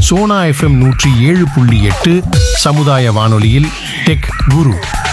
Sona FM நூற்றி ஏழு புள்ளி எட்டு சமுதாய வானொலியில் டெக் குரு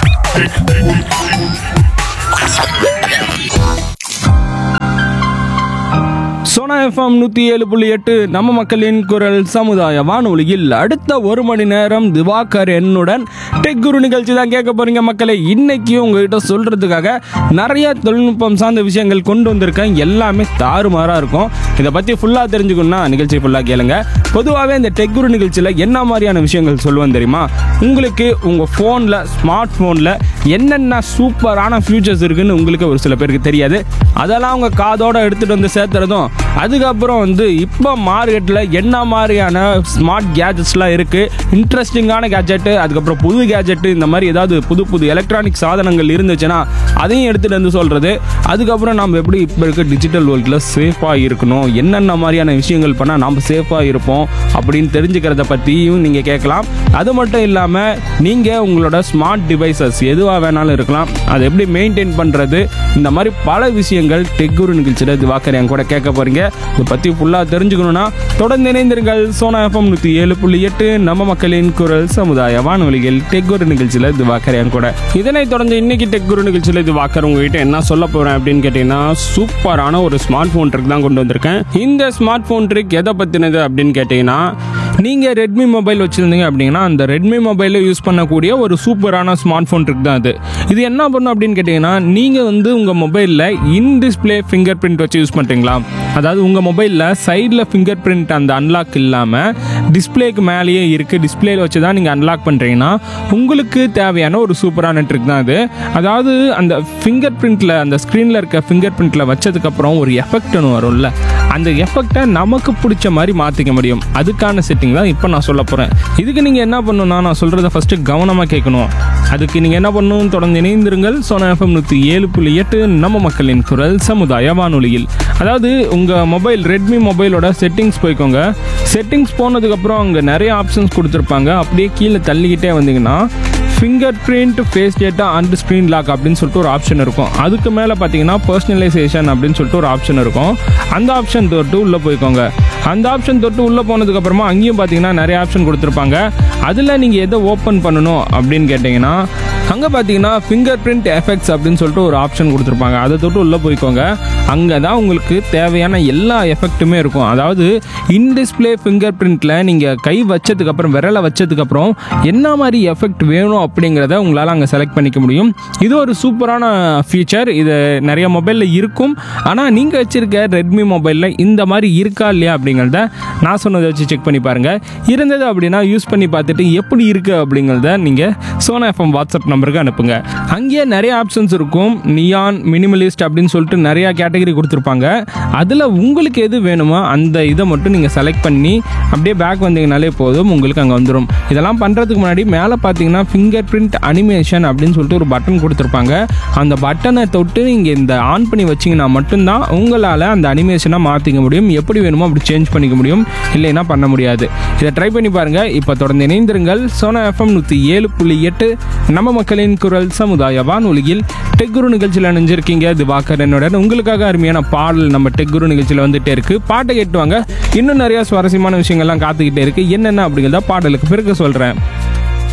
சோனா எஃப்எம் நூற்றி ஏழு புள்ளி எட்டு நம்ம மக்களின் குரல் சமுதாய வானொலியில் அடுத்த ஒரு மணி நேரம் திவாகர் என்னுடன் டெக் குரு நிகழ்ச்சி தான் கேட்க போறீங்க மக்களை இன்னைக்கு உங்ககிட்ட சொல்றதுக்காக நிறைய தொழில்நுட்பம் சார்ந்த விஷயங்கள் கொண்டு வந்திருக்கேன் எல்லாமே தாறுமாறாக இருக்கும் இதை பற்றி ஃபுல்லாக தெரிஞ்சுக்கணும்னா நிகழ்ச்சி ஃபுல்லாக கேளுங்க பொதுவாகவே இந்த டெக் குரு நிகழ்ச்சியில் என்ன மாதிரியான விஷயங்கள் சொல்லுவேன் தெரியுமா உங்களுக்கு உங்கள் ஃபோனில் ஸ்மார்ட் ஃபோனில் என்னென்ன சூப்பரான ஃபியூச்சர்ஸ் இருக்குன்னு உங்களுக்கு ஒரு சில பேருக்கு தெரியாது அதெல்லாம் உங்கள் காதோட எடுத்துகிட்டு வந்து சேர்த்துறதும் அதுக்கப்புறம் வந்து இப்போ மார்க்கெட்டில் என்ன மாதிரியான ஸ்மார்ட் கேஜெட்ஸ்லாம் இருக்குது இன்ட்ரெஸ்டிங்கான கேஜெட்டு அதுக்கப்புறம் புது கேஜெட்டு இந்த மாதிரி ஏதாவது புது புது எலக்ட்ரானிக் சாதனங்கள் இருந்துச்சுன்னா அதையும் எடுத்துகிட்டு வந்து சொல்கிறது அதுக்கப்புறம் நம்ம எப்படி இப்போ இருக்க டிஜிட்டல் வேர்ல்டில் சேஃபாக இருக்கணும் என்னென்ன மாதிரியான விஷயங்கள் பண்ணால் நம்ம சேஃபாக இருப்போம் அப்படின்னு தெரிஞ்சுக்கிறத பற்றியும் நீங்கள் கேட்கலாம் அது மட்டும் இல்லாமல் நீங்கள் உங்களோட ஸ்மார்ட் டிவைசஸ் எதுவாக வேணாலும் இருக்கலாம் அதை எப்படி மெயின்டைன் பண்ணுறது இந்த மாதிரி பல விஷயங்கள் டெக்குரு நிகழ்ச்சியில் திவாக்கர் என் கூட கேட்க போகிறீங்க இதை பற்றி ஃபுல்லாக தெரிஞ்சுக்கணுன்னா தொடர்ந்து இணைந்திருங்கள் சோனா எஃப்எம் நூற்றி ஏழு புள்ளி எட்டு நம்ம மக்களின் குரல் சமுதாய வானொலிகள் டெக்குரு நிகழ்ச்சியில் திவாக்கர் என் கூட இதனைத் தொடர்ந்து இன்னைக்கு டெக்குரு நிகழ்ச்சியில் திவாக்கர் உங்ககிட்ட என்ன சொல்ல போகிறேன் அப்படின்னு கேட்டிங்கன்னா சூப்பரான ஒரு ஸ்மார்ட் ஃபோன் ட்ரிக் தான் கொண்டு வந்திருக்கேன் இந்த ஸ்மார்ட் ஃபோன் ட்ரிக் எதை பற்றினது அப்படின்னு கேட்டிங்கன்னா நீங்கள் ரெட்மி மொபைல் வச்சுருந்தீங்க அப்படின்னா அந்த ரெட்மி மொபைலில் யூஸ் பண்ணக்கூடிய ஒரு சூப்பரான ஸ்மார்ட் ஃபோன் ட்ரிக் தான் அது இது என்ன பண்ணும் அப்படின்னு கேட்டிங்கன்னா நீங்கள் வந்து உங்கள் மொபைலில் இன் டிஸ்பிளே ஃபிங்கர் பிரிண்ட் வச்சு யூஸ் பண்ணுறீங்களா அதாவது உங்கள் மொபைலில் சைடில் ஃபிங்கர் பிரிண்ட் அந்த அன்லாக் இல்லாமல் டிஸ்பிளேக்கு மேலேயே இருக்குது டிஸ்பிளேல வச்சு தான் நீங்கள் அன்லாக் பண்ணுறீங்கன்னா உங்களுக்கு தேவையான ஒரு சூப்பரான ட்ரிக் தான் அது அதாவது அந்த ஃபிங்கர் பிரிண்ட்டில் அந்த ஸ்க்ரீனில் இருக்க ஃபிங்கர் பிரிண்ட்டில் வச்சதுக்கப்புறம் ஒரு எஃபெக்ட் ஒன்று வரும்ல அந்த எஃபெக்டை நமக்கு பிடிச்ச மாதிரி மாற்றிக்க முடியும் அதுக்கான செட்டிங் தான் இப்போ நான் சொல்ல போகிறேன் இதுக்கு நீங்கள் என்ன பண்ணணும்னா நான் சொல்கிறத ஃபஸ்ட்டு கவனமாக கேட்கணும் அதுக்கு நீங்கள் என்ன பண்ணணும் தொடர்ந்து இணைந்திருங்கள் சோனா எஃப்எம் நூற்றி ஏழு புள்ளி எட்டு நம்ம மக்களின் குரல் சமுதாய வானொலியில் அதாவது உங்கள் மொபைல் ரெட்மி மொபைலோட செட்டிங்ஸ் போய்க்கோங்க செட்டிங்ஸ் போனதுக்கப்புறம் அங்கே நிறைய ஆப்ஷன்ஸ் கொடுத்துருப்பாங்க அப்படியே கீழே தள்ளிக்கிட்டே வந்தீங்கன்னா fingerprint face data and screen lock அப்படின்னு சொல்லிட்டு ஒரு ஆப்ஷன் இருக்கும் அதுக்கு மேலே பார்த்தீங்கன்னா பர்சனலைசேஷன் அப்படின்னு சொல்லிட்டு ஒரு ஆப்ஷன் இருக்கும் அந்த ஆப்ஷன் தொட்டு உள்ளே போய்க்கோங்க அந்த ஆப்ஷன் தொட்டு உள்ளே போனதுக்கப்புறமா அங்கேயும் பார்த்தீங்கன்னா நிறைய ஆப்ஷன் கொடுத்துருப்பாங்க அதில் நீங்கள் எதை ஓப்பன் பண்ணணும் அப்படின்னு கேட்டிங்கன்னா அங்கே பார்த்தீங்கன்னா ஃபிங்கர் பிரிண்ட் எஃபெக்ட்ஸ் அப்படின்னு சொல்லிட்டு ஒரு ஆப்ஷன் கொடுத்துருப்பாங்க அதை தொட்டு உள்ளே போய்க்கோங்க அங்கே தான் உங்களுக்கு தேவையான எல்லா எஃபெக்ட்டுமே இருக்கும் அதாவது இன் டிஸ்பிளே ஃபிங்கர் பிரிண்ட்டில் நீங்கள் கை வச்சதுக்கப்புறம் விரலை வச்சதுக்கப்புறம் என்ன மாதிரி எஃபெக்ட் வேணும் அப்படிங்கிறத உங்களால் அங்கே செலக்ட் பண்ணிக்க முடியும் இது ஒரு சூப்பரான ஃபீச்சர் இது நிறைய மொபைலில் இருக்கும் ஆனால் நீங்கள் வச்சுருக்க ரெட்மி மொபைலில் இந்த மாதிரி இருக்கா இல்லையா அப்படிங்கிறத நான் சொன்னதை வச்சு செக் பண்ணி பாருங்கள் இருந்தது அப்படின்னா யூஸ் பண்ணி பார்த்துட்டு எப்படி இருக்குது அப்படிங்கிறத நீங்கள் சோனா எஃப்எம் வாட்ஸ்அப் நம்பருக்கு அனுப்புங்க அங்கேயே நிறைய ஆப்ஷன்ஸ் இருக்கும் நியான் மினிமலிஸ்ட் அப்படின்னு சொல்லிட்டு நிறையா கேட்டகரி கொடுத்துருப்பாங்க அதில் உங்களுக்கு எது வேணுமோ அந்த இதை மட்டும் நீங்கள் செலக்ட் பண்ணி அப்படியே பேக் வந்தீங்கனாலே போதும் உங்களுக்கு அங்கே வந்துடும் இதெல்லாம் பண்ணுறதுக்கு முன்னாடி மேலே பார்த்தீங்கன்னா ஃபிங்கர் பிரிண்ட் அனிமேஷன் அப்படின்னு சொல்லிட்டு ஒரு பட்டன் கொடுத்துருப்பாங்க அந்த பட்டனை தொட்டு நீங்கள் இந்த ஆன் பண்ணி வச்சிங்கன்னா மட்டும்தான் உங்களால் அந்த அனிமேஷனை மாற்றிக்க முடியும் எப்படி வேணுமோ அப்படி சேஞ்ச் பண்ணிக்க முடியும் இல்லைன்னா பண்ண முடியாது இதை ட்ரை பண்ணி பாருங்கள் இப்போ தொடர்ந்து இணைந்திருங்கள் சோனா எஃப்எம் நூற்றி ஏழு புள்ளி எட்டு நம்ம மக்களின் குரல் சமுதாய வானொலியில் டெக்குரு நிகழ்ச்சியில் அணிஞ்சிருக்கீங்க திவாகர் என்னுடன் உங்களுக்காக அருமையான பாடல் நம்ம டெக்குரு நிகழ்ச்சியில் வந்துட்டே இருக்கு பாட்டை கேட்டுவாங்க இன்னும் நிறைய சுவாரஸ்யமான விஷயங்கள்லாம் காத்துக்கிட்டே இருக்கு என்னென்ன அப்படிங்கிறத பாடலுக்கு பிறகு சொல்கிறேன்